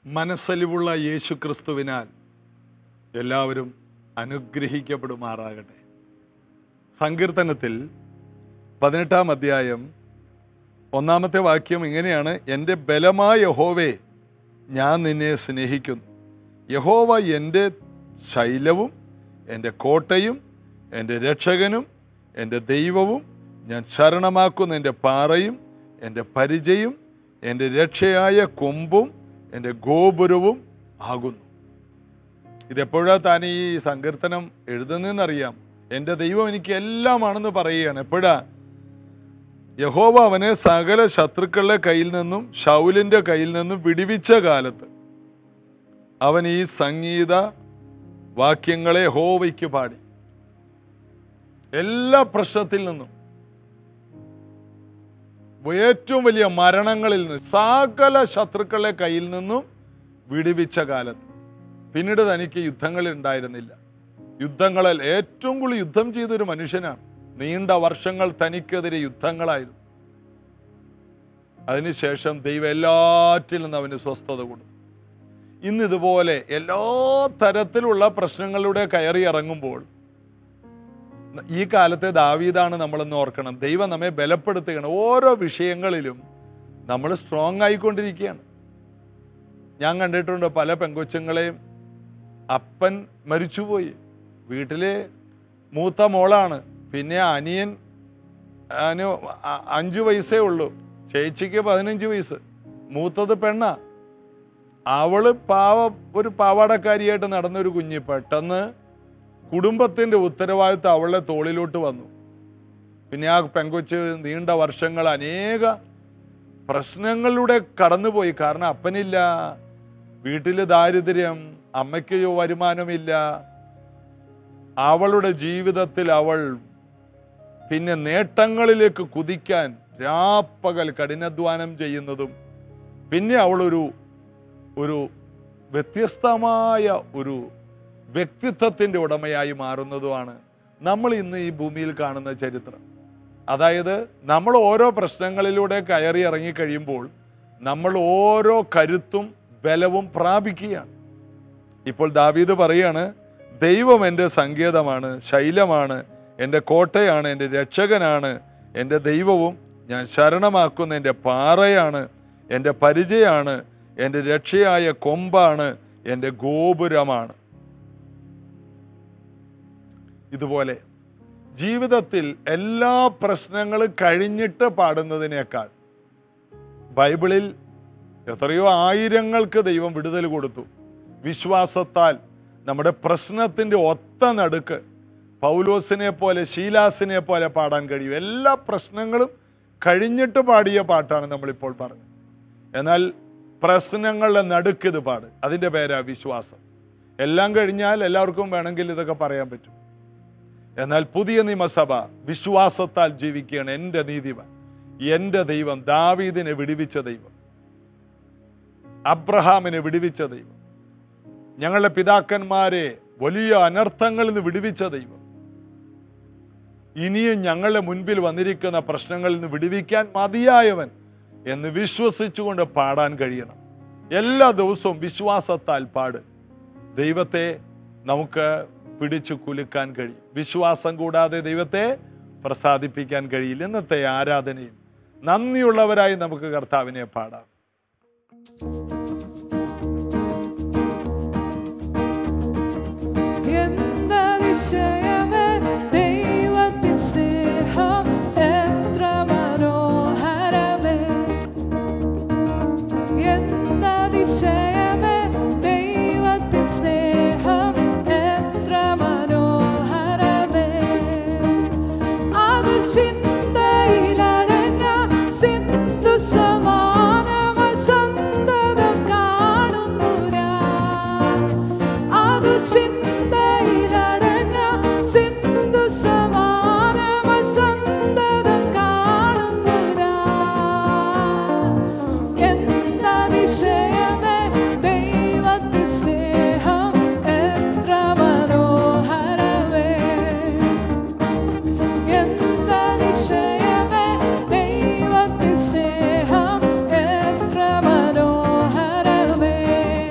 മനസ്സലിവുള്ള യേശു ക്രിസ്തുവിനാൽ എല്ലാവരും അനുഗ്രഹിക്കപ്പെടുമാറാകട്ടെ സങ്കീർത്തനത്തിൽ പതിനെട്ടാം അധ്യായം ഒന്നാമത്തെ വാക്യം ഇങ്ങനെയാണ് എൻ്റെ ബലമായ യഹോവേ ഞാൻ നിന്നെ സ്നേഹിക്കുന്നു യഹോവ എൻ്റെ ശൈലവും എൻ്റെ കോട്ടയും എൻ്റെ രക്ഷകനും എൻ്റെ ദൈവവും ഞാൻ ശരണമാക്കുന്ന എൻ്റെ പാറയും എൻ്റെ പരിചയും എൻ്റെ രക്ഷയായ കൊമ്പും എൻ്റെ ഗോപുരവും ആകുന്നു ഇതെപ്പോഴാ താൻ ഈ സങ്കീർത്തനം എഴുതുന്നതെന്നറിയാം എൻ്റെ ദൈവം എനിക്ക് എല്ലാമാണെന്ന് പറയുകയാണ് എപ്പോഴാ യഹോവ അവനെ സകല ശത്രുക്കളുടെ കയ്യിൽ നിന്നും ഷൗലിൻ്റെ കയ്യിൽ നിന്നും വിടിവിച്ച കാലത്ത് അവൻ ഈ സംഗീത വാക്യങ്ങളെ യഹോവയ്ക്ക് പാടി എല്ലാ പ്രശ്നത്തിൽ നിന്നും ഏറ്റവും വലിയ മരണങ്ങളിൽ നിന്ന് സകല ശത്രുക്കളെ കയ്യിൽ നിന്നും വിടുവിച്ച കാലത്ത് പിന്നീട് തനിക്ക് യുദ്ധങ്ങളിൽ ഉണ്ടായിരുന്നില്ല യുദ്ധങ്ങളിൽ ഏറ്റവും കൂടുതൽ യുദ്ധം ചെയ്തൊരു മനുഷ്യനാണ് നീണ്ട വർഷങ്ങൾ തനിക്കെതിരെ യുദ്ധങ്ങളായിരുന്നു അതിനുശേഷം ദൈവം എല്ലാറ്റിൽ നിന്നും അവന് സ്വസ്ഥത കൊടുത്തു ഇന്ന് ഇതുപോലെ എല്ലാ തരത്തിലുള്ള പ്രശ്നങ്ങളിലൂടെ കയറി ഇറങ്ങുമ്പോൾ ഈ കാലത്തെ ദാവീദാണ് നമ്മളെന്ന് ഓർക്കണം ദൈവം നമ്മെ ബലപ്പെടുത്തുകയാണ് ഓരോ വിഷയങ്ങളിലും നമ്മൾ സ്ട്രോങ് ആയിക്കൊണ്ടിരിക്കുകയാണ് ഞാൻ കണ്ടിട്ടുണ്ട് പല പെങ്കൊച്ചുങ്ങളെയും അപ്പൻ മരിച്ചുപോയി വീട്ടിലെ മൂത്ത മോളാണ് പിന്നെ അനിയൻ അതിന് അ- അഞ്ച് വയസ്സേ ഉള്ളൂ ചേച്ചിക്ക് പതിനഞ്ച് വയസ്സ് മൂത്തത് പെണ്ണാ അവള് പാവ ഒരു പാവാടക്കാരിയായിട്ട് നടന്നൊരു കുഞ്ഞ് പെട്ടെന്ന് കുടുംബത്തിന്റെ ഉത്തരവാദിത്വം അവളുടെ തോളിലോട്ട് വന്നു പിന്നെ ആ പെങ്കൊച്ച് നീണ്ട വർഷങ്ങൾ അനേക പ്രശ്നങ്ങളിലൂടെ കടന്നുപോയി കാരണം അപ്പനില്ല വീട്ടില് ദാരിദ്ര്യം അമ്മയ്ക്ക് വരുമാനമില്ല അവളുടെ ജീവിതത്തിൽ അവൾ പിന്നെ നേട്ടങ്ങളിലേക്ക് കുതിക്കാൻ രാപ്പകൽ കഠിനാധ്വാനം ചെയ്യുന്നതും പിന്നെ അവളൊരു ഒരു വ്യത്യസ്തമായ ഒരു വ്യക്തിത്വത്തിൻ്റെ ഉടമയായി മാറുന്നതുമാണ് നമ്മൾ ഇന്ന് ഈ ഭൂമിയിൽ കാണുന്ന ചരിത്രം അതായത് നമ്മൾ ഓരോ പ്രശ്നങ്ങളിലൂടെ കയറി ഇറങ്ങി കഴിയുമ്പോൾ നമ്മൾ ഓരോ കരുത്തും ബലവും പ്രാപിക്കുകയാണ് ഇപ്പോൾ ദാവീദ് പറയാണ് ദൈവം എൻ്റെ സങ്കേതമാണ് ശൈലമാണ് എൻ്റെ കോട്ടയാണ് എൻ്റെ രക്ഷകനാണ് എൻ്റെ ദൈവവും ഞാൻ ശരണമാക്കുന്ന എൻ്റെ പാറയാണ് എൻ്റെ പരിചയാണ് എൻ്റെ രക്ഷയായ കൊമ്പാണ് എൻ്റെ ഗോപുരമാണ് ഇതുപോലെ ജീവിതത്തിൽ എല്ലാ പ്രശ്നങ്ങളും കഴിഞ്ഞിട്ട് പാടുന്നതിനേക്കാൾ ബൈബിളിൽ എത്രയോ ആയിരങ്ങൾക്ക് ദൈവം വിടുതൽ കൊടുത്തു വിശ്വാസത്താൽ നമ്മുടെ പ്രശ്നത്തിൻ്റെ ഒത്ത നടുക്ക് പൗലോസിനെ പോലെ ശീലാസിനെ പോലെ പാടാൻ കഴിയും എല്ലാ പ്രശ്നങ്ങളും കഴിഞ്ഞിട്ട് പാടിയ പാട്ടാണ് നമ്മളിപ്പോൾ പറഞ്ഞത് എന്നാൽ പ്രശ്നങ്ങളുടെ നടുക്ക് ഇത് പാട് അതിൻ്റെ പേരാ വിശ്വാസം എല്ലാം കഴിഞ്ഞാൽ എല്ലാവർക്കും വേണമെങ്കിൽ ഇതൊക്കെ പറയാൻ പറ്റും എന്നാൽ പുതിയ നിയമസഭ വിശ്വാസത്താൽ ജീവിക്കുകയാണ് എൻ്റെ നീതിവൻ എൻ്റെ ദൈവം ദാവീദിനെ വിടുവിച്ച ദൈവം അബ്രഹാമിനെ വിടുവിച്ച ദൈവം ഞങ്ങളുടെ പിതാക്കന്മാരെ വലിയ അനർത്ഥങ്ങളിൽ നിന്ന് വിടുവിച്ച ദൈവം ഇനിയും ഞങ്ങളുടെ മുൻപിൽ വന്നിരിക്കുന്ന പ്രശ്നങ്ങളിൽ നിന്ന് വിടുവിക്കാൻ മതിയായവൻ എന്ന് വിശ്വസിച്ചുകൊണ്ട് പാടാൻ കഴിയണം എല്ലാ ദിവസവും വിശ്വാസത്താൽ പാട് ദൈവത്തെ നമുക്ക് പിടിച്ചു കുലുക്കാൻ കഴിയും വിശ്വാസം കൂടാതെ ദൈവത്തെ പ്രസാദിപ്പിക്കാൻ കഴിയില്ല ഇന്നത്തെ ആരാധനയിൽ നന്ദിയുള്ളവരായി നമുക്ക് കർത്താവിനെ പാടാം എന്തതിശയമേ ദൈവത്തിൻ സ്നേഹം എത്ര മനോഹരമേ എന്തതിശയമേ ദൈവത്തിൻ സ്നേഹം എത്ര മനോഹരമേ അത് ചിന്തയിലടങ്ങ സിന്ധു സമാനമായി സന്തതം കാണുന്നു ഞാൻ അത് ചിന്തയിലടങ്ങ സിന്ധു സമാനമായി സന്തതം കാണുന്നു ഞാൻ എന്തതിശയമേ ദൈവത്തിൻ സ്നേഹം എത്ര മനോഹരമേ എന്തതിശയമേ ദൈവത്തിൻ സ്നേഹം എത്ര മനോഹരമേ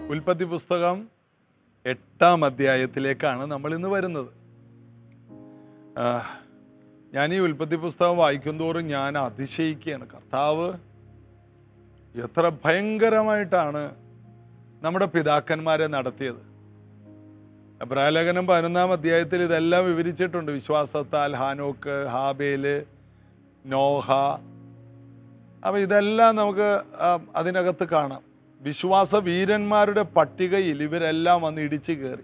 ഉൽപ്പത്തി പുസ്തകം എട്ടാം അധ്യായത്തിലേക്കാണ് നമ്മൾ ഇന്ന് വരുന്നത് ആ, ഞാൻ ഈ ഉൽപ്പത്തി പുസ്തകം വായിക്കുന്തോറും ഞാൻ അതിശയിക്കുകയാണ് കർത്താവ് എത്ര ഭയങ്കരമായിട്ടാണ് നമ്മുടെ പിതാക്കന്മാരെ നടത്തിയത് അബ്രാലേഖനം പതിനൊന്നാം അധ്യായത്തിൽ ഇതെല്ലാം വിവരിച്ചിട്ടുണ്ട് വിശ്വാസത്താൽ ഹാനോക്ക് ഹാബേല് നോഹ അപ്പം ഇതെല്ലാം നമുക്ക് ആ, അതിനകത്ത് കാണാം വിശ്വാസ വീരന്മാരുടെ പട്ടികയിൽ ഇവരെല്ലാം വന്ന് ഇടിച്ചു കയറി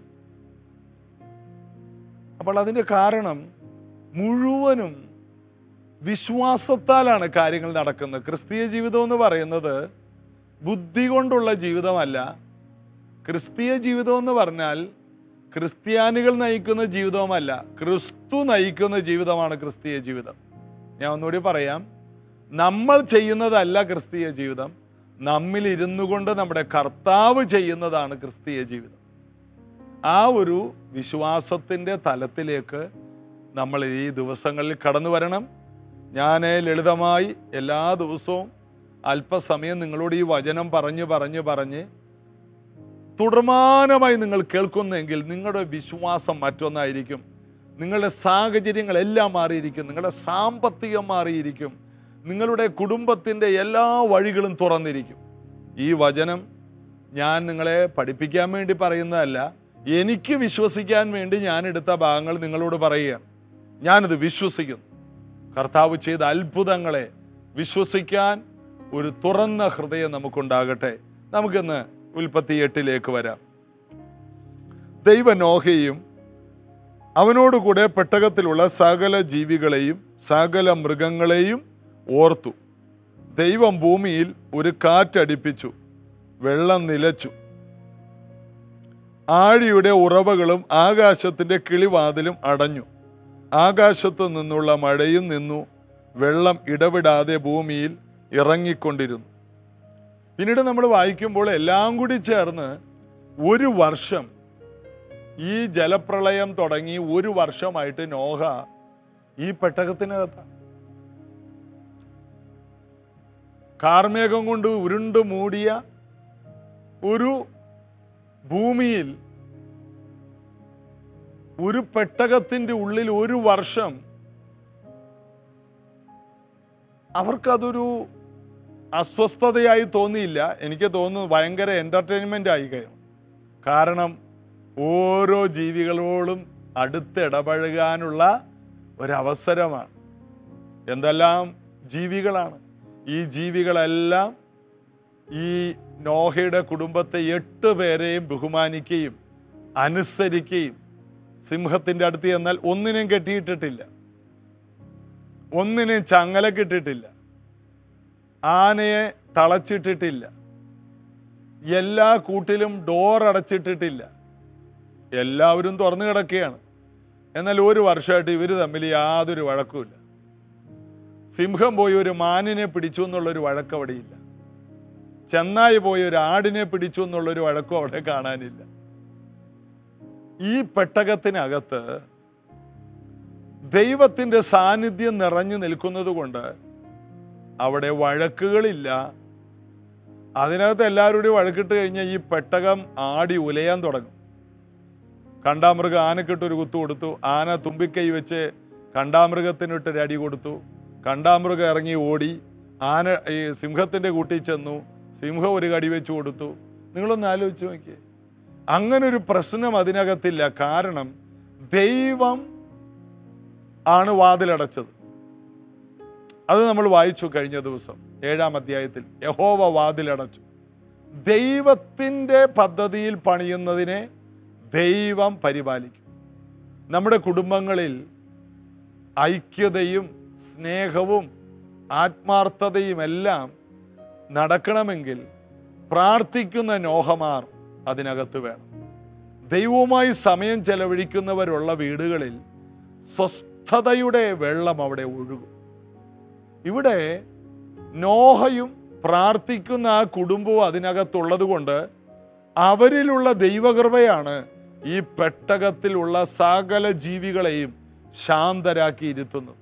അപ്പോൾ അതിൻ്റെ കാരണം മുഴുവനും വിശ്വാസത്താലാണ് കാര്യങ്ങൾ നടക്കുന്നത് ക്രിസ്തീയ ജീവിതം എന്ന് പറയുന്നത് ബുദ്ധി കൊണ്ടുള്ള ജീവിതമല്ല ക്രിസ്തീയ ജീവിതം എന്ന് പറഞ്ഞാൽ ക്രിസ്ത്യാനികൾ നയിക്കുന്ന ജീവിതവുമല്ല ക്രിസ്തു നയിക്കുന്ന ജീവിതമാണ് ക്രിസ്തീയ ജീവിതം ഞാൻ ഒന്നുകൂടി പറയാം നമ്മൾ ചെയ്യുന്നതല്ല ക്രിസ്തീയ ജീവിതം നമ്മിൽ ഇരുന്നു കൊണ്ട് നമ്മുടെ കർത്താവ് ചെയ്യുന്നതാണ് ക്രിസ്തീയ ജീവിതം ആ ഒരു വിശ്വാസത്തിൻ്റെ തലത്തിലേക്ക് നമ്മൾ ഈ ദിവസങ്ങളിൽ കടന്നു വരണം ഞാൻ ലളിതമായി എല്ലാ ദിവസവും അല്പസമയം നിങ്ങളോട് ഈ വചനം പറഞ്ഞ് പറഞ്ഞ് പറഞ്ഞ് തുടർമാനമായി നിങ്ങൾ കേൾക്കുന്നെങ്കിൽ നിങ്ങളുടെ വിശ്വാസം മറ്റൊന്നായിരിക്കും നിങ്ങളുടെ സാഹചര്യങ്ങളെല്ലാം മാറിയിരിക്കും നിങ്ങളുടെ സാമ്പത്തികം മാറിയിരിക്കും നിങ്ങളുടെ കുടുംബത്തിൻ്റെ എല്ലാ വഴികളും തുറന്നിരിക്കും ഈ വചനം ഞാൻ നിങ്ങളെ പഠിപ്പിക്കാൻ വേണ്ടി പറയുന്നതല്ല എനിക്ക് വിശ്വസിക്കാൻ വേണ്ടി ഞാൻ എടുത്ത ഭാഗങ്ങൾ നിങ്ങളോട് പറയുകയാണ് ഞാനിത് വിശ്വസിക്കുന്നു കർത്താവ് ചെയ്ത അത്ഭുതങ്ങളെ വിശ്വസിക്കാൻ ഒരു തുറന്ന ഹൃദയം നമുക്കുണ്ടാകട്ടെ നമുക്കിന്ന് ഉൽപ്പത്തി എട്ടിലേക്ക് വരാം ദൈവ നോഹയും അവനോടുകൂടെ പെട്ടകത്തിലുള്ള സകല ജീവികളെയും സകല മൃഗങ്ങളെയും ഓർത്തു ദൈവം ഭൂമിയിൽ ഒരു കാറ്റടിപ്പിച്ചു വെള്ളം നിലച്ചു ആഴിയുടെ ഉറവകളും ആകാശത്തിന്റെ കിളിവാതിലും അടഞ്ഞു ആകാശത്തു നിന്നുള്ള മഴയും നിന്നു വെള്ളം ഇടവിടാതെ ഭൂമിയിൽ ഇറങ്ങിക്കൊണ്ടിരുന്നു പിന്നീട് നമ്മൾ വായിക്കുമ്പോൾ എല്ലാം കൂടി ചേർന്ന് ഒരു വർഷം ഈ ജലപ്രളയം തുടങ്ങി ഒരു വർഷമായിട്ട് നോഹ ഈ പെട്ടകത്തിനകത്താണ് കാർമേഘം കൊണ്ട് ഉരുണ്ടു മൂടിയ ഒരു ഭൂമിയിൽ ഒരു പെട്ടകത്തിന്റെ ഉള്ളിൽ ഒരു വർഷം അവർക്കതൊരു അസ്വസ്ഥതയായി തോന്നിയില്ല എനിക്ക് തോന്നുന്നു ഭയങ്കര എൻ്റർടൈൻമെൻ്റ് ആയി കഴിയും കാരണം ഓരോ ജീവികളോടും അടുത്ത് ഇടപഴകാനുള്ള ഒരവസരമാണ് എന്തെല്ലാം ജീവികളാണ് ഈ ജീവികളെല്ലാം ഈ നോഹയുടെ കുടുംബത്തെ എട്ട് പേരെയും ബഹുമാനിക്കുകയും അനുസരിക്കുകയും സിംഹത്തിൻ്റെ അടുത്ത് ചെന്നാൽ ഒന്നിനെയും കെട്ടിയിട്ടിട്ടില്ല ഒന്നിനെയും ചങ്ങലക്കിട്ടിട്ടില്ല ആനയെ തളച്ചിട്ടിട്ടില്ല എല്ലാ കൂട്ടിലും ഡോർ അടച്ചിട്ടിട്ടില്ല എല്ലാവരും തുറന്നു കിടക്കുകയാണ് എന്നാൽ ഒരു വർഷമായിട്ട് ഇവർ തമ്മിൽ യാതൊരു വഴക്കുമില്ല സിംഹം പോയി ഒരു മാനിനെ പിടിച്ചു എന്നുള്ളൊരു വഴക്ക് അവിടെയില്ല ചെന്നായി പോയി ഒരു ആടിനെ പിടിച്ചു എന്നുള്ളൊരു വഴക്കും അവിടെ കാണാനില്ല ഈ പെട്ടകത്തിനകത്ത് ദൈവത്തിന്റെ സാന്നിധ്യം നിറഞ്ഞു നിൽക്കുന്നത് കൊണ്ട് അവിടെ വഴക്കുകളില്ല അതിനകത്ത് എല്ലാവരോടും വഴക്കിട്ട് കഴിഞ്ഞാൽ ഈ പെട്ടകം ആടി ഉലയാൻ തുടങ്ങും കണ്ടാമൃഗം ആനക്കിട്ട് ഒരു കുത്തു കൊടുത്തു ആന തുമ്പിക്കൈ വെച്ച് കണ്ടാമൃഗത്തിനിട്ട് ഒരു അടി കൊടുത്തു കണ്ടാമൃഗം ഇറങ്ങി ഓടി ആന ഈ സിംഹത്തിന്റെ കൂട്ടിൽ ചെന്നു സിംഹം ഒരു കടി വെച്ച് കൊടുത്തു നിങ്ങളൊന്ന് ആലോചിച്ച് നോക്കിയേ അങ്ങനെ ഒരു പ്രശ്നം അതിനകത്തില്ല കാരണം ദൈവം ആണ് വാതിലടച്ചത് അത് നമ്മൾ വായിച്ചു കഴിഞ്ഞ ദിവസം ഏഴാം അധ്യായത്തിൽ യഹോവ വാതിലടച്ചു ദൈവത്തിൻ്റെ പദ്ധതിയിൽ പണിയുന്നതിനെ ദൈവം പരിപാലിക്കും നമ്മുടെ കുടുംബങ്ങളിൽ ഐക്യതയും സ്നേഹവും ആത്മാർത്ഥതയും എല്ലാം നടക്കണമെങ്കിൽ പ്രാർത്ഥിക്കുന്ന നോഹമാർ അതിനകത്ത് വേണം ദൈവവുമായി സമയം ചെലവഴിക്കുന്നവരുള്ള വീടുകളിൽ സ്വസ്ഥതയുടെ വെള്ളം അവിടെ ഒഴുകും ഇവിടെ നോഹയും പ്രാർത്ഥിക്കുന്ന ആ കുടുംബവും അതിനകത്തുള്ളത് കൊണ്ട് അവരിലുള്ള ദൈവകൃപയാണ് ഈ പെട്ടകത്തിലുള്ള സകല ജീവികളെയും ശാന്തരാക്കി ഇരുത്തുന്നത്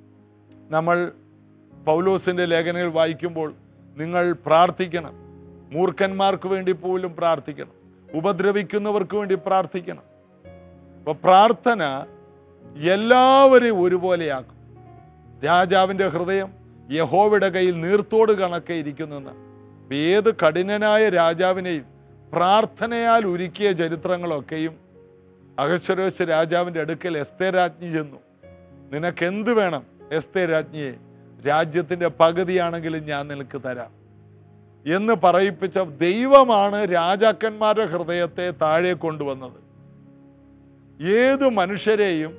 നമ്മൾ പൗലോസിന്റെ ലേഖനങ്ങൾ വായിക്കുമ്പോൾ നിങ്ങൾ പ്രാർത്ഥിക്കണം മൂർഖന്മാർക്ക് വേണ്ടി പോലും പ്രാർത്ഥിക്കണം ഉപദ്രവിക്കുന്നവർക്ക് വേണ്ടി പ്രാർത്ഥിക്കണം അപ്പൊ പ്രാർത്ഥന എല്ലാവരെയും ഒരുപോലെയാക്കും രാജാവിൻ്റെ ഹൃദയം യഹോവയുടെ കയ്യിൽ നീർത്തോട് കണക്കെ ഇരിക്കുന്നെന്ന് അപ്പൊ ഏത് കഠിനനായ രാജാവിനെയും പ്രാർത്ഥനയാൽ ഉരുക്കിയ ചരിത്രങ്ങളൊക്കെയും അഹശ്വരോശ രാജാവിൻ്റെ അടുക്കൽ എസ്തേ രാജ്ഞി ചെന്നു നിനക്ക് എന്ത് വേണം എസ്തേ രാജ്ഞിയെ രാജ്യത്തിൻ്റെ പകുതിയാണെങ്കിലും ഞാൻ നിനക്ക് തരാം എന്ന് പറയിപ്പിച്ച ദൈവമാണ് രാജാക്കന്മാരുടെ ഹൃദയത്തെ താഴെ കൊണ്ടുവന്നത് ഏത് മനുഷ്യരെയും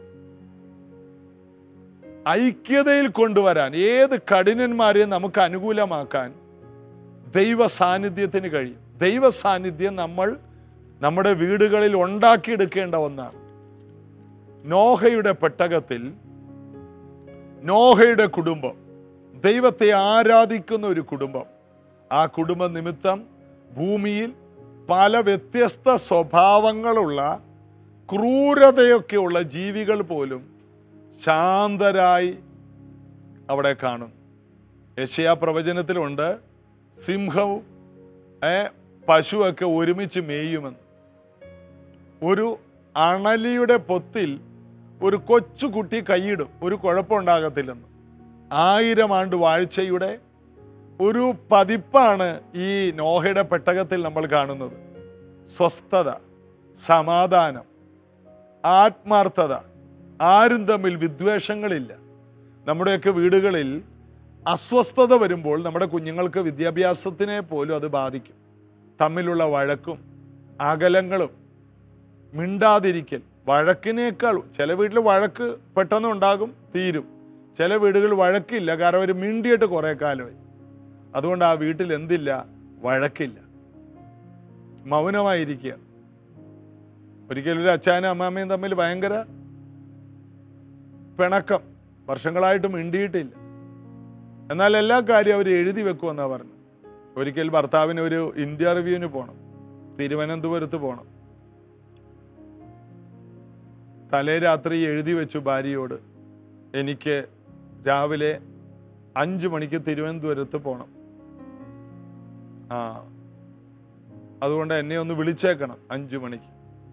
ഐക്യതയിൽ കൊണ്ടുവരാൻ ഏത് കഠിനന്മാരെയും നമുക്ക് അനുകൂലമാക്കാൻ ദൈവ സാന്നിധ്യത്തിന് കഴിയും ദൈവ സാന്നിധ്യം നമ്മൾ നമ്മുടെ വീടുകളിൽ ഉണ്ടാക്കിയെടുക്കേണ്ട ഒന്നാണ് നോഹയുടെ പെട്ടകത്തിൽ നോഹയുടെ കുടുംബം ദൈവത്തെ ആരാധിക്കുന്ന ഒരു കുടുംബം ആ കുടുംബ നിമിത്തം ഭൂമിയിൽ പല വ്യത്യസ്ത സ്വഭാവങ്ങളുള്ള ക്രൂരതയൊക്കെയുള്ള ജീവികൾ പോലും ശാന്തരായി അവിടെ കാണുന്നു യശയാ പ്രവചനത്തിലുണ്ട് സിംഹവും ഏ, പശുവൊക്കെ ഒരുമിച്ച് മേയുമെന്ന് ഒരു അണലിയുടെ പൊത്തിൽ ഒരു കൊച്ചു കുട്ടി കൈയിടും ഒരു കുഴപ്പമുണ്ടാകത്തില്ലെന്ന് ആയിരം ആണ്ട് വാഴ്ചയുടെ ഒരു പതിപ്പാണ് ഈ നോഹയുടെ പെട്ടകത്തിൽ നമ്മൾ കാണുന്നത് സ്വസ്ഥത സമാധാനം ആത്മാർത്ഥത ആരും തമ്മിൽ വിദ്വേഷങ്ങളില്ല നമ്മുടെയൊക്കെ വീടുകളിൽ അസ്വസ്ഥത വരുമ്പോൾ നമ്മുടെ കുഞ്ഞുങ്ങൾക്ക് വിദ്യാഭ്യാസത്തിനെ പോലും അത് ബാധിക്കും തമ്മിലുള്ള വഴക്കും അകലങ്ങളും മിണ്ടാതിരിക്കൽ വഴക്കിനേക്കാൾ ചില വീട്ടിൽ വഴക്ക് പെട്ടെന്ന് ഉണ്ടാകും തീരും ചില വീടുകളിൽ വഴക്കില്ല കാരണം അവർ മിണ്ടിയിട്ട് കുറേ കാലമായി അതുകൊണ്ട് ആ വീട്ടിൽ എന്തില്ല വഴക്കില്ല മൗനമായിരിക്കുകയാണ് ഒരിക്കലും ഒരു അച്ഛനും അമ്മാമ്മയും തമ്മിൽ ഭയങ്കര പിണക്കം വർഷങ്ങളായിട്ട് മിണ്ടിയിട്ടില്ല എന്നാൽ എല്ലാ കാര്യവും അവർ എഴുതി വെക്കുമെന്നാണ് പറഞ്ഞു ഒരിക്കൽ ഭർത്താവിന് ഒരു ഇന്റർവ്യൂവിന് പോകണം തിരുവനന്തപുരത്ത് പോകണം തലേ രാത്രി എഴുതി വെച്ചു ഭാര്യയോട് എനിക്ക് രാവിലെ അഞ്ച് മണിക്ക് തിരുവനന്തപുരത്ത് പോകണം ആ അതുകൊണ്ട് എന്നെ ഒന്ന് വിളിച്ചേക്കണം അഞ്ചു മണിക്ക്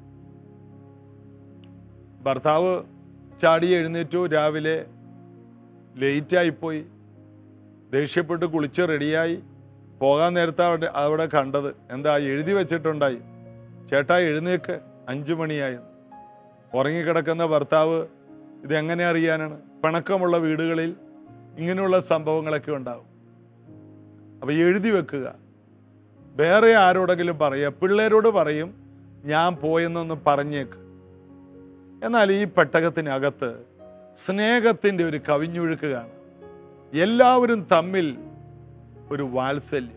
ഭർത്താവ് ചാടി എഴുന്നേറ്റു രാവിലെ ലേറ്റായിപ്പോയി ദേഷ്യപ്പെട്ട് കുളിച്ച് റെഡിയായി പോകാൻ നേരത്തെ അവിടെ അവിടെ കണ്ടത് എന്താ എഴുതി വെച്ചിട്ടുണ്ടായി ചേട്ടാ എഴുന്നേക്ക് അഞ്ചു മണിയായി ഉറങ്ങിക്കിടക്കുന്ന ഭർത്താവ് ഇതെങ്ങനെ അറിയാനാണ് പിണക്കമുള്ള വീടുകളിൽ ഇങ്ങനെയുള്ള സംഭവങ്ങളൊക്കെ ഉണ്ടാവും അപ്പൊ എഴുതി വെക്കുക വേറെ ആരോടെങ്കിലും പറയുക പിള്ളേരോട് പറയും ഞാൻ പോയെന്നൊന്ന് പറഞ്ഞേക്ക് എന്നാൽ ഈ പെട്ടകത്തിനകത്ത് സ്നേഹത്തിൻ്റെ ഒരു കവിഞ്ഞൊഴുക്ക് കാണാം എല്ലാവരും തമ്മിൽ ഒരു വാത്സല്യം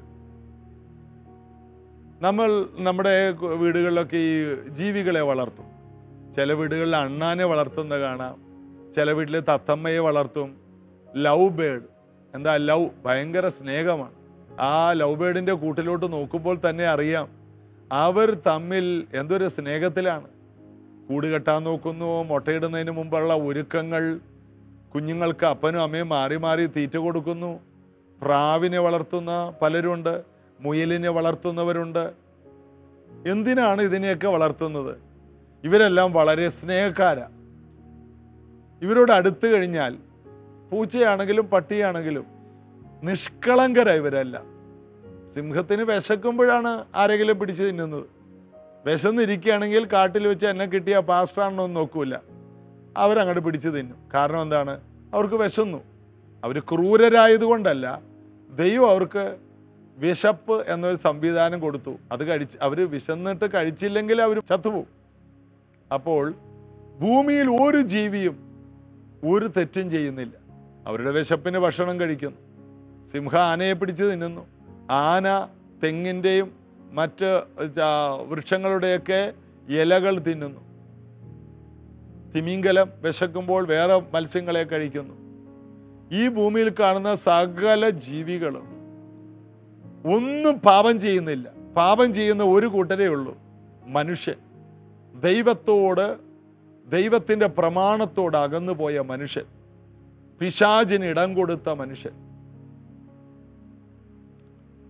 നമ്മൾ നമ്മുടെ വീടുകളിലൊക്കെ ഈ ജീവികളെ വളർത്തും ചില വീടുകളിൽ അണ്ണാനെ വളർത്തുന്ന കാണാം ചില വീട്ടിൽ തത്തമ്മയെ വളർത്തും ലവ് ബേഡ് എന്താ ലവ് ഭയങ്കര സ്നേഹമാണ് ആ ലവ് ബേഡിൻ്റെ കൂട്ടിലോട്ട് നോക്കുമ്പോൾ തന്നെ അറിയാം അവർ തമ്മിൽ എന്തൊരു സ്നേഹത്തിലാണ് കൂട് കെട്ടാൻ നോക്കുന്നു മുട്ടയിടുന്നതിന് മുമ്പുള്ള ഒരുക്കങ്ങൾ കുഞ്ഞുങ്ങൾക്ക് അപ്പനും അമ്മയും മാറി മാറി തീറ്റ കൊടുക്കുന്നു പ്രാവിനെ വളർത്തുന്ന പലരുണ്ട് മുയലിനെ വളർത്തുന്നവരുണ്ട് എന്തിനാണ് ഇതിനെയൊക്കെ വളർത്തുന്നത് ഇവരെല്ലാം വളരെ സ്നേഹക്കാരാ ഇവരോട് അടുത്ത് കഴിഞ്ഞാൽ പൂച്ചയാണെങ്കിലും പട്ടിയാണെങ്കിലും നിഷ്കളങ്കര ഇവരല്ല സിംഹത്തിന് വിശക്കുമ്പോഴാണ് ആരെങ്കിലും പിടിച്ചു തിന്നുന്നത് വിശന്നിരിക്കുകയാണെങ്കിൽ കാട്ടിൽ വെച്ച് എന്നെ കിട്ടിയ പാസ്റ്റാണെന്നൊന്നും നോക്കൂല അവരങ്ങോട്ട് പിടിച്ചു തിന്നും കാരണം എന്താണ് അവർക്ക് വിശന്നു അവർ ക്രൂരരായതുകൊണ്ടല്ല ദൈവം അവർക്ക് വിശപ്പ് എന്നൊരു സംവിധാനം കൊടുത്തു അത് കഴിച്ച് അവർ വിശന്നിട്ട് കഴിച്ചില്ലെങ്കിൽ അവർ ചത്തുപോകും അപ്പോൾ ഭൂമിയിൽ ഒരു ജീവിയും ഒരു തെറ്റും ചെയ്യുന്നില്ല അവരുടെ വിശപ്പിന് ഭക്ഷണം കഴിക്കുന്നു സിംഹ ആനയെ പിടിച്ച് തിന്നുന്നു ആന തെങ്ങിൻ്റെയും മറ്റ് ച- വൃക്ഷങ്ങളുടെയൊക്കെ ഇലകൾ തിന്നുന്നു തിമിംഗലം വിശക്കുമ്പോൾ വേറെ മത്സ്യങ്ങളെ കഴിക്കുന്നു ഈ ഭൂമിയിൽ കാണുന്ന സകല ജീവികളും ഒന്നും പാപം ചെയ്യുന്നില്ല പാപം ചെയ്യുന്ന ഒരു കൂട്ടരേ ഉള്ളൂ മനുഷ്യൻ ദൈവത്തോട് ദൈവത്തിൻ്റെ പ്രമാണത്തോട് അകന്നു പോയ മനുഷ്യൻ പിശാചിന് ഇടം കൊടുത്ത മനുഷ്യൻ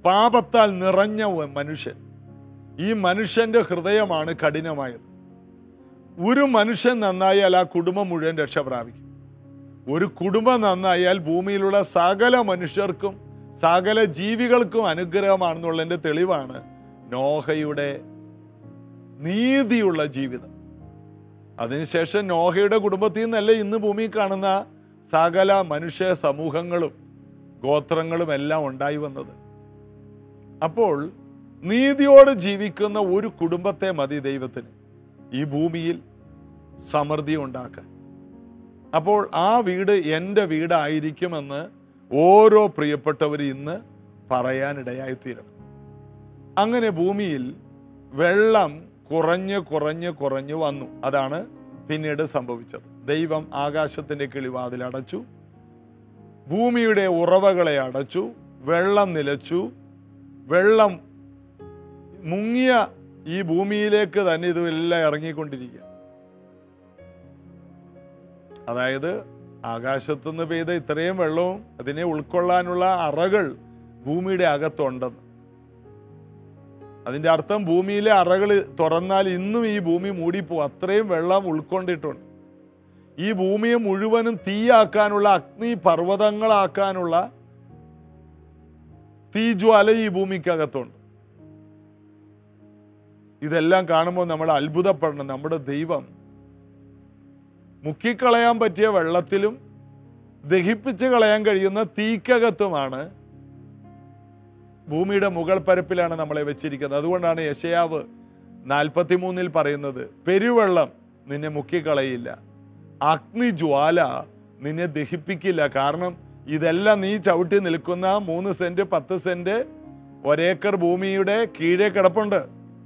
പാപത്താൽ നിറഞ്ഞ ഒരു മനുഷ്യൻ ഈ മനുഷ്യന്റെ ഹൃദയമാണ് കഠിനമായത് ഒരു മനുഷ്യൻ നന്നായാൽ ആ കുടുംബം മുഴുവൻ രക്ഷ പ്രാപിക്കും ഒരു കുടുംബം നന്നായാൽ ഭൂമിയിലുള്ള സകല മനുഷ്യർക്കും സകല ജീവികൾക്കും അനുഗ്രഹമാണെന്നുള്ളതിന്റെ തെളിവാണ് നോഹയുടെ നീതിയുള്ള ജീവിതം അതിനുശേഷം നോഹയുടെ കുടുംബത്തിൽ നിന്നല്ല ഇന്ന് ഭൂമിയിൽ കാണുന്ന സകല മനുഷ്യ സമൂഹങ്ങളും ഗോത്രങ്ങളും എല്ലാം ഉണ്ടായി വന്നത് അപ്പോൾ നീതിയോടെ ജീവിക്കുന്ന ഒരു കുടുംബത്തെ മതി ദൈവത്തിന് ഈ ഭൂമിയിൽ സമൃദ്ധി ഉണ്ടാക്കാൻ അപ്പോൾ ആ വീട് എൻ്റെ വീടായിരിക്കുമെന്ന് ഓരോ പ്രിയപ്പെട്ടവർ ഇന്ന് പറയാനിടയായി തീരണം അങ്ങനെ ഭൂമിയിൽ വെള്ളം കുറഞ്ഞ് കുറഞ്ഞ് കുറഞ്ഞ് വന്നു അതാണ് പിന്നീട് സംഭവിച്ചത് ദൈവം ആകാശത്തിന്റെ കിളിവാതിൽ അടച്ചു ഭൂമിയുടെ ഉറവകളെ അടച്ചു വെള്ളം നിലച്ചു വെള്ളം മുങ്ങിയ ഈ ഭൂമിയിലേക്ക് തന്നെ ഇതെല്ലാം ഇറങ്ങിക്കൊണ്ടിരിക്കുക അതായത് ആകാശത്തുനിന്ന് പെയ്ത ഇത്രയും വെള്ളവും അതിനെ ഉൾക്കൊള്ളാനുള്ള അറകൾ ഭൂമിയുടെ അകത്തുണ്ടെന്ന് അതിന്റെ അർത്ഥം ഭൂമിയിലെ അറകൾ തുറന്നാൽ ഇന്നും ഈ ഭൂമി മൂടിപ്പോവും അത്രയും വെള്ളം ഉൾക്കൊണ്ടിട്ടുണ്ട് ഈ ഭൂമിയെ മുഴുവനും തീയാക്കാനുള്ള അഗ്നി പർവ്വതങ്ങളാക്കാനുള്ള തീജ്വാല ഈ ഭൂമിക്കകത്തുണ്ട് ഇതെല്ലാം കാണുമ്പോൾ നമ്മൾ അത്ഭുതപ്പെടണം നമ്മുടെ ദൈവം മുക്കിക്കളയാൻ പറ്റിയ വെള്ളത്തിലും ദഹിപ്പിച്ച് കളയാൻ കഴിയുന്ന തീക്കകത്തുമാണ് ഭൂമിയുടെ മുകൾ പരപ്പിലാണ് നമ്മളെ വെച്ചിരിക്കുന്നത് അതുകൊണ്ടാണ് യശയാവ് നാൽപ്പത്തി മൂന്നിൽ പറയുന്നത് പെരുവെള്ളം നിന്നെ മുക്കിക്കളയില്ല അഗ്നിജ്വാല നിന്നെ ദഹിപ്പിക്കില്ല കാരണം ഇതെല്ലാം നീ ചവിട്ടി നിൽക്കുന്ന മൂന്ന് സെന്റ് പത്ത് സെന്റ് ഒരേക്കർ ഭൂമിയുടെ കീഴെ കിടപ്പുണ്ട്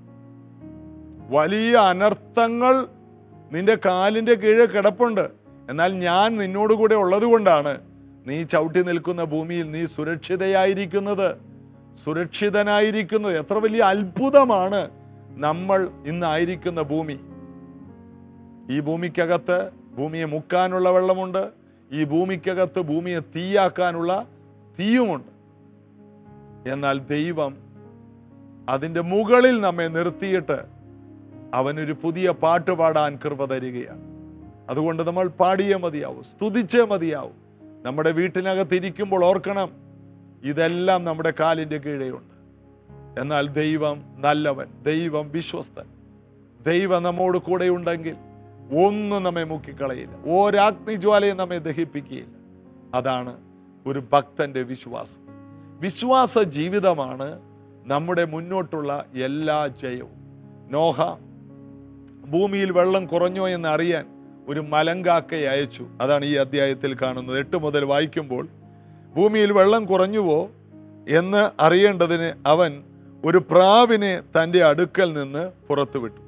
വലിയ അനർത്ഥങ്ങൾ നിന്റെ കാലിന്റെ കീഴെ കിടപ്പുണ്ട് എന്നാൽ ഞാൻ നിന്നോട് കൂടെ ഉള്ളത് കൊണ്ടാണ് നീ ചവിട്ടി നിൽക്കുന്ന ഭൂമിയിൽ നീ സുരക്ഷിതയായിരിക്കുന്നത് സുരക്ഷിതനായിരിക്കുന്നത് എത്ര വലിയ അത്ഭുതമാണ് നമ്മൾ ഇന്നായിരിക്കുന്ന ഭൂമി ഈ ഭൂമിക്കകത്ത് ഭൂമിയെ മുക്കാനുള്ള വെള്ളമുണ്ട് ഈ ഭൂമിക്കകത്ത് ഭൂമിയെ തീയാക്കാനുള്ള തീയുമുണ്ട് എന്നാൽ ദൈവം അതിൻ്റെ മുകളിൽ നമ്മെ നിർത്തിയിട്ട് അവനൊരു പുതിയ പാട്ട് പാടാൻ കൃപ തരികയാണ് അതുകൊണ്ട് നമ്മൾ പാടിയേ മതിയാവും സ്തുതിച്ചേ മതിയാവും നമ്മുടെ വീട്ടിനകത്ത് ഇരിക്കുമ്പോൾ ഓർക്കണം ഇതെല്ലാം നമ്മുടെ കാലിൻ്റെ കീഴെയുണ്ട് എന്നാൽ ദൈവം നല്ലവൻ ദൈവം വിശ്വസ്തൻ ദൈവം നമ്മോട് കൂടെ ഉണ്ടെങ്കിൽ ഒന്നും നമ്മെ മുക്കിക്കളയില്ല ഒരാഗ്നിജ്വാലയും നമ്മെ ദഹിപ്പിക്കുകയില്ല അതാണ് ഒരു ഭക്തന്റെ വിശ്വാസം വിശ്വാസ ജീവിതമാണ് നമ്മുടെ മുന്നോട്ടുള്ള എല്ലാ ജയവും നോഹ ഭൂമിയിൽ വെള്ളം കുറഞ്ഞോ എന്ന് അറിയാൻ ഒരു മലങ്കാക്കയെ അയച്ചു അതാണ് ഈ അധ്യായത്തിൽ കാണുന്നത് എട്ട് മുതൽ വായിക്കുമ്പോൾ ഭൂമിയിൽ വെള്ളം കുറഞ്ഞുവോ എന്ന് അറിയേണ്ടതിന് അവൻ ഒരു പ്രാവിനെ തൻ്റെ അടുക്കൽ നിന്ന് പുറത്തുവിട്ടു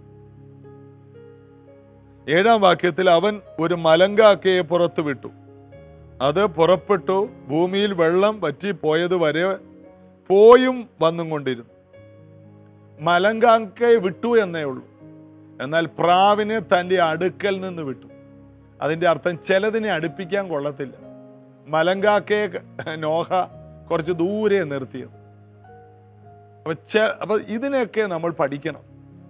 ഏഴാം വാക്യത്തിൽ അവൻ ഒരു മലങ്കാക്കയെ പുറത്തുവിട്ടു അത് പുറപ്പെട്ടു ഭൂമിയിൽ വെള്ളം വറ്റിപ്പോയത് വരെ പോയും വന്നും കൊണ്ടിരുന്നു മലങ്കാക്കയെ വിട്ടു എന്നേ ഉള്ളൂ എന്നാൽ പ്രാവിനെ തൻ്റെ അടുക്കൽ നിന്ന് വിട്ടു അതിൻ്റെ അർത്ഥം ചിലതിനെ അടുപ്പിക്കാൻ കൊള്ളത്തില്ല മലങ്കാക്കയെ നോഹ കുറച്ച് ദൂരെ നിർത്തിയത് അപ്പൊ ചെ- അപ്പൊ ഇതിനെയൊക്കെ നമ്മൾ പഠിക്കണം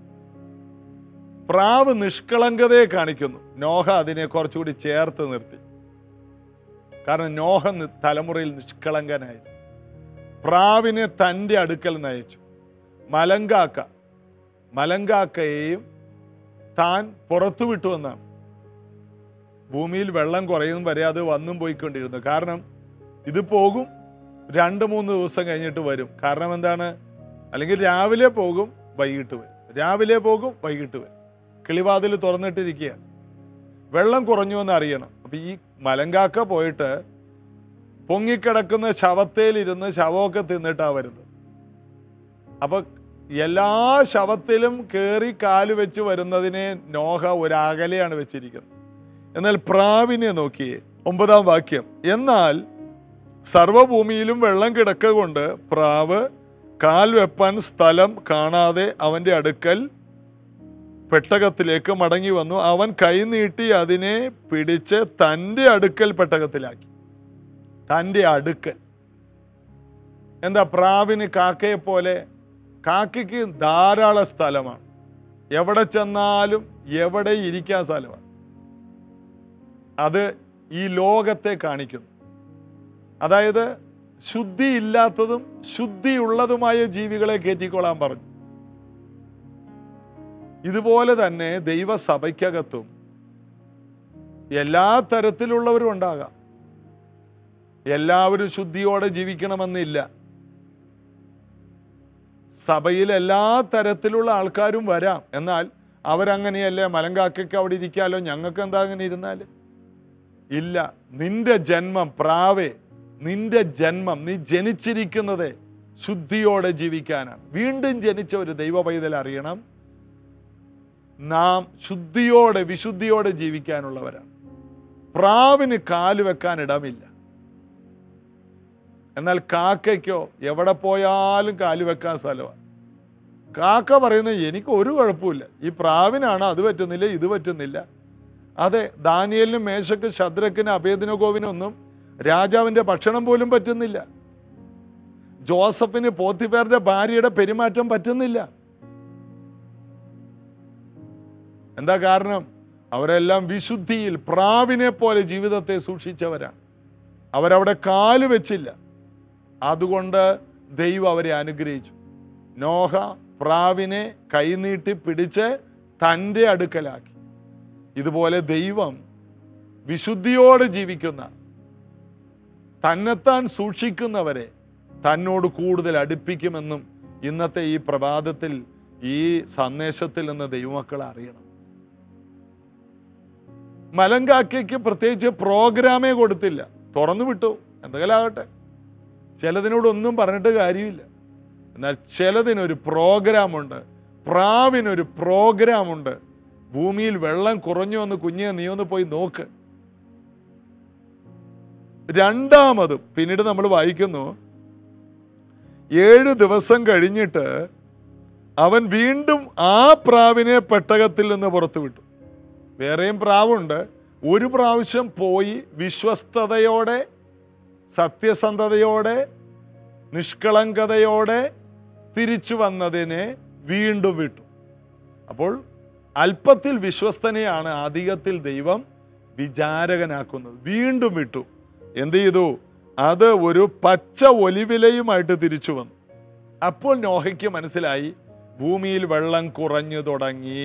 പ്രാവ് നിഷ്കളങ്കതയെ കാണിക്കുന്നു നോഹ അതിനെ കുറച്ചുകൂടി ചേർത്ത് നിർത്തി കാരണം നോഹ നി- തലമുറയിൽ നിഷ്കളങ്കനായിരുന്നു പ്രാവിനെ തൻ്റെ അടുക്കൽ നയിച്ചു മലങ്കാക്ക മലങ്കാക്കയെയും താൻ പുറത്തു വിട്ടു എന്നാണ് ഭൂമിയിൽ വെള്ളം കുറയും വരെ അത് വന്നും പോയിക്കൊണ്ടിരുന്നു കാരണം ഇത് പോകും രണ്ട് മൂന്ന് ദിവസം കഴിഞ്ഞിട്ട് വരും കാരണം എന്താണ് അല്ലെങ്കിൽ രാവിലെ പോകും വൈകിട്ട് വരും രാവിലെ പോകും വൈകിട്ട് വരും കിളിവാതിൽ തുറന്നിട്ടിരിക്കുകയാണ് വെള്ളം കുറഞ്ഞു എന്ന് അറിയണം അപ്പൊ ഈ മലങ്കാക്ക പോയിട്ട് പൊങ്ങിക്കിടക്കുന്ന ശവത്തേലിരുന്ന് ശവമൊക്കെ തിന്നിട്ടാ വരുന്നത് അപ്പൊ എല്ലാ ശവത്തിലും കയറി കാല് വെച്ച് വരുന്നതിനെ നോഹ ഒരകലെയാണ് വെച്ചിരിക്കുന്നത് എന്നാൽ പ്രാവിനെ നോക്കിയേ ഒമ്പതാം വാക്യം എന്നാൽ സർവഭൂമിയിലും വെള്ളം കിടക്ക കൊണ്ട് പ്രാവ് കാൽ വെപ്പാൻ സ്ഥലം കാണാതെ അവന്റെ അടുക്കൽ പെട്ടകത്തിലേക്ക് മടങ്ങി വന്നു അവൻ കൈനീട്ടി അതിനെ പിടിച്ച് തൻ്റെ അടുക്കൽ പെട്ടകത്തിലാക്കി തൻ്റെ അടുക്കൽ എന്താ പ്രാവിന് കാക്കയെ പോലെ കാക്കയ്ക്ക് ധാരാളം സ്ഥലമാണ് എവിടെ ചെന്നാലും എവിടെ ഇരിക്കാൻ സ്ഥലമാണ് അത് ഈ ലോകത്തെ കാണിക്കുന്നു അതായത് ശുദ്ധിയില്ലാത്തതും ശുദ്ധിയുള്ളതുമായ ജീവികളെ കയറ്റിക്കൊള്ളാൻ പറഞ്ഞു ഇതുപോലെ തന്നെ ദൈവസഭയ്ക്കകത്തും എല്ലാ തരത്തിലുള്ളവരും ഉണ്ടാകാം എല്ലാവരും ശുദ്ധിയോടെ ജീവിക്കണമെന്നില്ല സഭയിൽ എല്ലാ തരത്തിലുള്ള ആൾക്കാരും വരാം എന്നാൽ അവരങ്ങനെയല്ലേ മലങ്കാക്കയ്ക്ക് അവിടെ ഇരിക്കാലോ ഞങ്ങൾക്ക് എന്താ അങ്ങനെ ഇരുന്നാൽ ഇല്ല നിന്റെ ജന്മം പ്രാവേ നിന്റെ ജന്മം നീ ജനിച്ചിരിക്കുന്നത് ശുദ്ധിയോടെ ജീവിക്കാനാണ് വീണ്ടും ജനിച്ച ഒരു ദൈവ പൈതൽ അറിയണം നാം ശുദ്ധിയോടെ വിശുദ്ധിയോടെ ജീവിക്കാനുള്ളവരാണ് പ്രാവിന് കാല് വെക്കാൻ ഇടമില്ല എന്നാൽ കാക്കയ്ക്കോ എവിടെ പോയാലും കാല് വെക്കാൻ സ്ഥലമാണ് കാക്ക പറയുന്നത് എനിക്ക് ഒരു കുഴപ്പമില്ല ഈ പ്രാവിനാണ് അത് പറ്റുന്നില്ല ഇത് പറ്റുന്നില്ല അതെ ദാനിയലിനും മേശക്ക് ശദ്രക്കിന് അഭേദിനഗോവിനൊന്നും രാജാവിന്റെ ഭക്ഷണം പോലും പറ്റുന്നില്ല ജോസഫിന് പോത്തിപ്പേരുടെ ഭാര്യയുടെ പെരുമാറ്റം പറ്റുന്നില്ല എന്താ കാരണം അവരെല്ലാം വിശുദ്ധിയിൽ പ്രാവിനെ പോലെ ജീവിതത്തെ സൂക്ഷിച്ചവരാണ് അവരവിടെ കാല് വെച്ചില്ല അതുകൊണ്ട് ദൈവം അവരെ അനുഗ്രഹിച്ചു നോഹ പ്രാവിനെ കൈനീട്ടി പിടിച്ച് തൻ്റെ അടുക്കലാക്കി ഇതുപോലെ ദൈവം വിശുദ്ധിയോടെ ജീവിക്കുന്ന തന്നെത്താൻ സൂക്ഷിക്കുന്നവരെ തന്നോട് കൂടുതൽ അടുപ്പിക്കുമെന്നും ഇന്നത്തെ ഈ പ്രഭാതത്തിൽ ഈ സന്ദേശത്തിൽ നിന്ന് ദൈവമക്കൾ അറിയണം മലങ്കാക്കയ്ക്ക് പ്രത്യേകിച്ച് പ്രോഗ്രാമേ കൊടുത്തില്ല തുറന്നു വിട്ടു എന്തെങ്കിലും ആകട്ടെ ചിലതിനോടൊന്നും പറഞ്ഞിട്ട് കാര്യമില്ല എന്നാൽ ചിലതിനൊരു പ്രോഗ്രാമുണ്ട് പ്രാവിനൊരു പ്രോഗ്രാമുണ്ട് ഭൂമിയിൽ വെള്ളം കുറഞ്ഞു വന്ന് കുഞ്ഞെ നീ ഒന്ന് പോയി നോക്ക് രണ്ടാമതും പിന്നീട് നമ്മൾ വായിക്കുന്നു ഏഴ് ദിവസം കഴിഞ്ഞിട്ട് അവൻ വീണ്ടും ആ പ്രാവിനെ പെട്ടകത്തിൽ നിന്ന് പുറത്തു വിട്ടു വേറെയും പ്രാവുണ്ട് ഒരു പ്രാവശ്യം പോയി വിശ്വസ്തതയോടെ സത്യസന്ധതയോടെ നിഷ്കളങ്കതയോടെ തിരിച്ചു വന്നതിനെ വീണ്ടും വിട്ടു അപ്പോൾ അല്പത്തിൽ വിശ്വസ്തനെയാണ് അധികത്തിൽ ദൈവം വിചാരകനാക്കുന്നത് വീണ്ടും വിട്ടു എന്ത് ചെയ്തു അത് ഒരു പച്ച ഒലിവിലയുമായിട്ട് തിരിച്ചു വന്നു അപ്പോൾ നോഹയ്ക്ക് മനസ്സിലായി ഭൂമിയിൽ വെള്ളം കുറഞ്ഞു തുടങ്ങി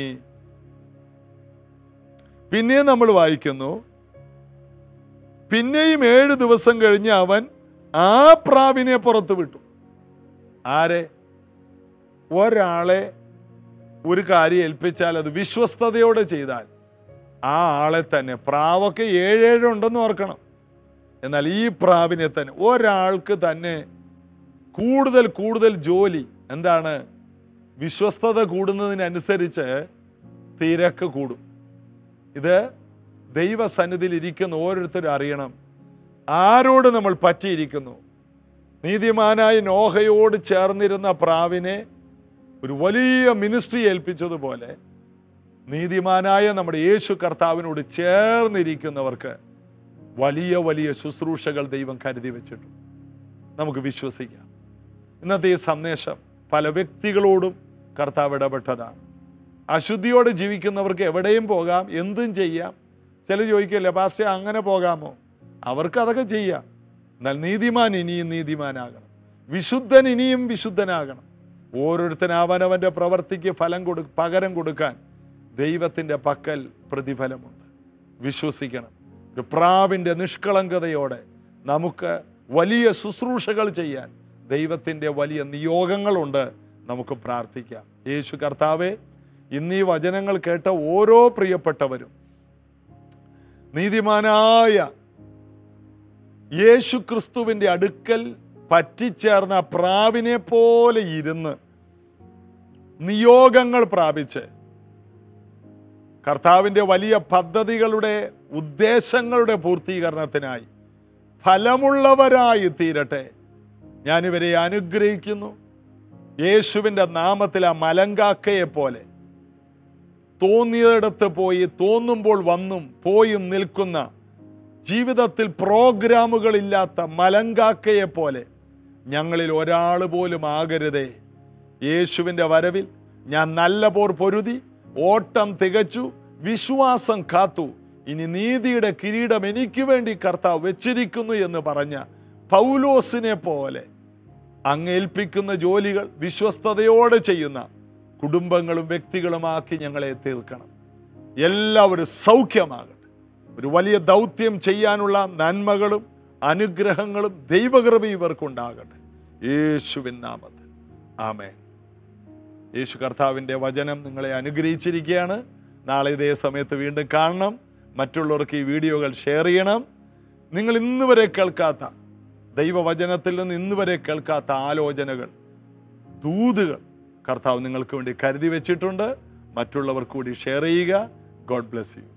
പിന്നെയും നമ്മൾ വായിക്കുന്നു പിന്നെയും ഏഴ് ദിവസം കഴിഞ്ഞ് അവൻ ആ പ്രാവിനെ പുറത്തു വിട്ടു ആരെ ഒരാളെ ഒരു കാര്യം ഏൽപ്പിച്ചാൽ അത് വിശ്വസ്തയോടെ ചെയ്താൽ ആ ആളെ തന്നെ പ്രാവൊക്കെ ഏഴേഴ് ഉണ്ടെന്ന് ഓർക്കണം എന്നാൽ ഈ പ്രാവിനെ തന്നെ ഒരാൾക്ക് തന്നെ കൂടുതൽ കൂടുതൽ ജോലി എന്താണ് വിശ്വസ്തത കൂടുന്നതിനനുസരിച്ച് തിരക്ക് കൂടും ഇത് ദൈവസന്നിധിയിൽ ഇരിക്കുന്ന ഓരോരുത്തരും അറിയണം ആരോട് നമ്മൾ പറ്റിയിരിക്കുന്നു നീതിമാനായ നോഹയോട് ചേർന്നിരുന്ന പ്രാവിനെ ഒരു വലിയ മിനിസ്ട്രി ഏൽപ്പിച്ചതുപോലെ നീതിമാനായ നമ്മുടെ യേശു കർത്താവിനോട് ചേർന്നിരിക്കുന്നവർക്ക് വലിയ വലിയ ശുശ്രൂഷകൾ ദൈവം കരുതി വെച്ചിട്ടുണ്ട് നമുക്ക് വിശ്വസിക്കാം ഇന്നത്തെ ഈ സന്ദേശം പല വ്യക്തികളോടും കർത്താവ് ഇടപെട്ടതാണ് അശുദ്ധിയോടെ ജീവിക്കുന്നവർക്ക് എവിടെയും പോകാം എന്തും ചെയ്യാം ചില ചോദിക്കല്ലേ പാസ്റ്റേ അങ്ങനെ പോകാമോ അവർക്ക് അതൊക്കെ ചെയ്യാം എന്നാൽ നീതിമാൻ ഇനിയും നീതിമാനാകണം വിശുദ്ധൻ ഇനിയും വിശുദ്ധനാകണം ഓരോരുത്തൻ അവനവൻ്റെ പ്രവർത്തിക്ക് ഫലം കൊടു പകരം കൊടുക്കാൻ ദൈവത്തിൻ്റെ പക്കൽ പ്രതിഫലമുണ്ട് വിശ്വസിക്കണം ഒരു പ്രാവിൻ്റെ നിഷ്കളങ്കതയോടെ നമുക്ക് വലിയ ശുശ്രൂഷകൾ ചെയ്യാൻ ദൈവത്തിൻ്റെ വലിയ നിയോഗങ്ങളുണ്ട് നമുക്ക് പ്രാർത്ഥിക്കാം യേശു കർത്താവെ ഇന്നീ വചനങ്ങൾ കേട്ട ഓരോ പ്രിയപ്പെട്ടവരും നീതിമാനായ യേശു ക്രിസ്തുവിൻ്റെ അടുക്കൽ പറ്റിച്ചേർന്ന പ്രാവിനെ പോലെ ഇരുന്ന് നിയോഗങ്ങൾ പ്രാപിച്ച് കർത്താവിൻ്റെ വലിയ പദ്ധതികളുടെ ഉദ്ദേശങ്ങളുടെ പൂർത്തീകരണത്തിനായി ഫലമുള്ളവരായി തീരട്ടെ ഞാനിവരെ അനുഗ്രഹിക്കുന്നു യേശുവിൻ്റെ നാമത്തിൽ ആ മലങ്കാക്കയെ പോലെ തോന്നിയിടത്ത് പോയി തോന്നുമ്പോൾ വന്നും പോയും നിൽക്കുന്ന ജീവിതത്തിൽ പ്രോഗ്രാമുകളില്ലാത്ത മലങ്കാക്കയെ പോലെ ഞങ്ങളിൽ ഒരാൾ പോലും ആകരുതേ യേശുവിൻ്റെ വരവിൽ ഞാൻ നല്ല പോർ പൊരുതി ഓട്ടം തികച്ചു വിശ്വാസം കാത്തു ഇനി നീതിയുടെ കിരീടം എനിക്ക് വേണ്ടി കർത്താവ് വെച്ചിരിക്കുന്നു എന്ന് പറഞ്ഞ പൗലോസിനെ പോലെ അങ്ങേൽപ്പിക്കുന്ന ജോലികൾ വിശ്വസ്തയോടെ ചെയ്യുന്ന കുടുംബങ്ങളും വ്യക്തികളുമാക്കി ഞങ്ങളെ തീർക്കണം എല്ലാവരും സൗഖ്യമാകട്ടെ ഒരു വലിയ ദൗത്യം ചെയ്യാനുള്ള നന്മകളും അനുഗ്രഹങ്ങളും ദൈവകൃപയും ഇവർക്കുണ്ടാകട്ടെ യേശുവിൻ നാമത്തിൽ ആമേൻ യേശു കർത്താവിൻ്റെ വചനം നിങ്ങളെ അനുഗ്രഹിച്ചിരിക്കുകയാണ് നാളെ ഇതേ സമയത്ത് വീണ്ടും കാണണം മറ്റുള്ളവർക്ക് ഈ വീഡിയോകൾ ഷെയർ ചെയ്യണം നിങ്ങൾ ഇന്ന് വരെ കേൾക്കാത്ത ദൈവവചനത്തിൽ നിന്ന് ഇന്ന് വരെ കേൾക്കാത്ത ആലോചനകൾ ദൂതുകൾ കർത്താവ് നിങ്ങൾക്ക് വേണ്ടി കരുതി വെച്ചിട്ടുണ്ട് മറ്റുള്ളവർക്ക് കൂടി ഷെയർ ചെയ്യുക ഗോഡ് ബ്ലെസ് യു